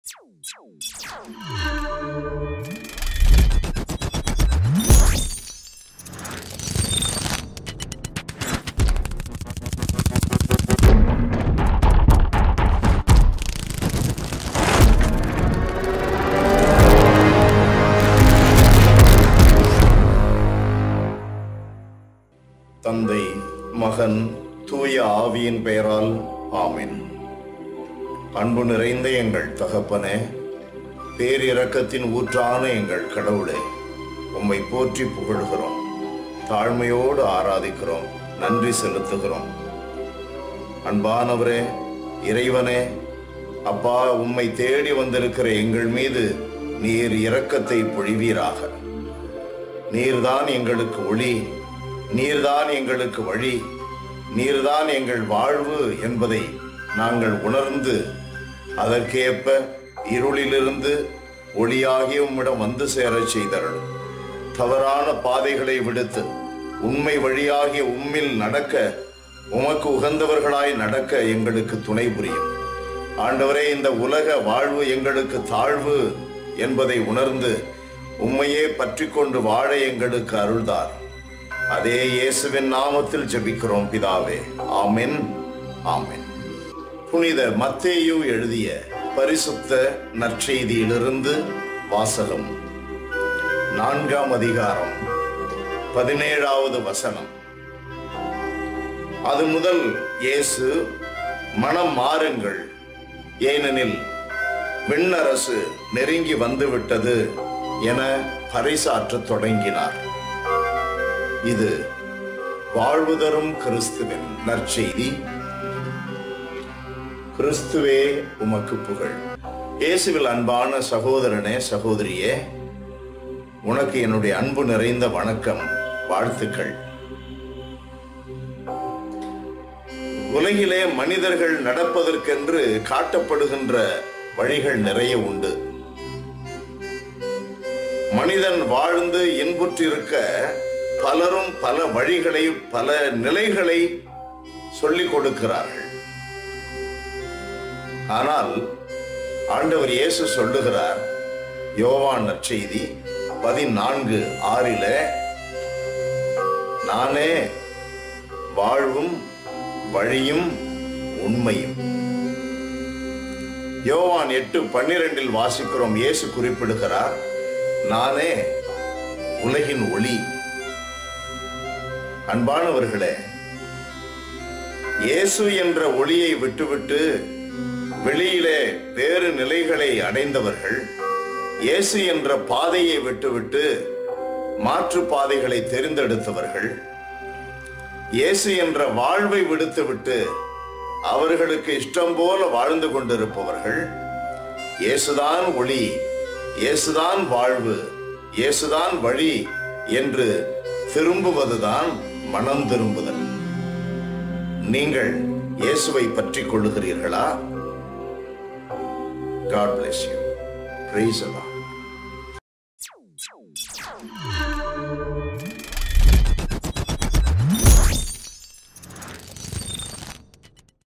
தந்தை மகன் தூய ஆவியின் பெயரால் ஆமென் அன்பு நிறைந்த எங்கள் தகப்பனே பேரிரக்கத்தின் ஊற்றான எங்கள் கடவுளே உம்மை போற்றி புகழ்கிறோம் தாழ்மையோடு ஆராதிக்கிறோம் நன்றி செலுத்துகிறோம் அன்பானவரே இறைவனே அப்பா உம்மை தேடி வந்திருக்கிற எங்கள் மீது நீர் இரக்கத்தை பொழிவீராக நீர்தான் எங்களுக்கு ஒளி நீர்தான் எங்களுக்கு வழி நீர்தான் எங்கள் வாழ்வு என்பதை நாங்கள் உணர்ந்து அதற்கேற்ப இருளிலிருந்து ஒளியாகிய உம்மிடம் வந்து சேரச் செய்தருளும் தவறான பாதைகளை விடுத்து உண்மை வழியாகிய உம்மில் நடக்க உமக்கு உகந்தவர்களாய் நடக்க எங்களுக்கு துணை புரியும் ஆண்டவரே இந்த உலக வாழ்வு எங்களுக்கு தாழ்வு என்பதை உணர்ந்து உம்மையே பற்றி கொண்டு வாழ எங்களுக்கு அருள்தார் அதே இயேசுவின் நாமத்தில் ஜெபிக்கிறோம் பிதாவே ஆமென் ஆமென் புனித மத்தேயு எழுதிய பரிசுத்த நற்செய்தியிலிருந்து வாசகம் நான்காம் அதிகாரம் பதினேழாவது வசனம் அது முதல் இயேசு மனம் மாறுங்கள் ஏனெனில் விண்ணரசு நெருங்கி வந்துவிட்டது என பறைசாற்றத் தொடங்கினார் இது வாழ்வு தரும் கிறிஸ்துவின் நற்செய்தி கிறிஸ்துவே உமக்கு புகழ் இயேசுவில் அன்பான சகோதரனே சகோதரியே உனக்கு என்னுடைய அன்பு நிறைந்த வணக்கம் வாழ்த்துக்கள் உலகிலே மனிதர்கள் நடப்பதற்கென்று காட்டப்படுகின்ற வழிகள் நிறைய உண்டு மனிதன் வாழ்ந்து இன்புற்றிருக்க பலரும் பல வழிகளை பல நிலைகளை சொல்லிக் கொடுக்கிறார்கள் ஆனால் ஆண்டவர் இயேசு சொல்லுகிறார் யோவான் நற்செய்தி பதினான்கு ஆறில நானே வாழ்வும் வழியும் உண்மையும் யோவான் எட்டு பன்னிரெண்டில் வாசிக்கிறோம் இயேசு குறிப்பிடுகிறார் நானே உலகின் ஒளி அன்பானவர்களே இயேசு என்ற ஒளியை விட்டுவிட்டு வெளியிலே வேறு நிலைகளை அடைந்தவர்கள் இயேசு என்ற பாதையை விட்டுவிட்டு மாற்று பாதைகளை தெரிந்தெடுத்தவர்கள் இயேசு என்ற வாழ்வை விடுத்துவிட்டு அவர்களுக்கு இஷ்டம் போல வாழ்ந்து கொண்டிருப்பவர்கள் இயேசுதான் ஒளி இயேசுதான் வாழ்வு இயேசுதான் வழி என்று திரும்புவதுதான் மனம் திரும்புதல் நீங்கள் இயேசுவை பற்றிக் கொள்ளுகிறீர்களா God bless you praise Allah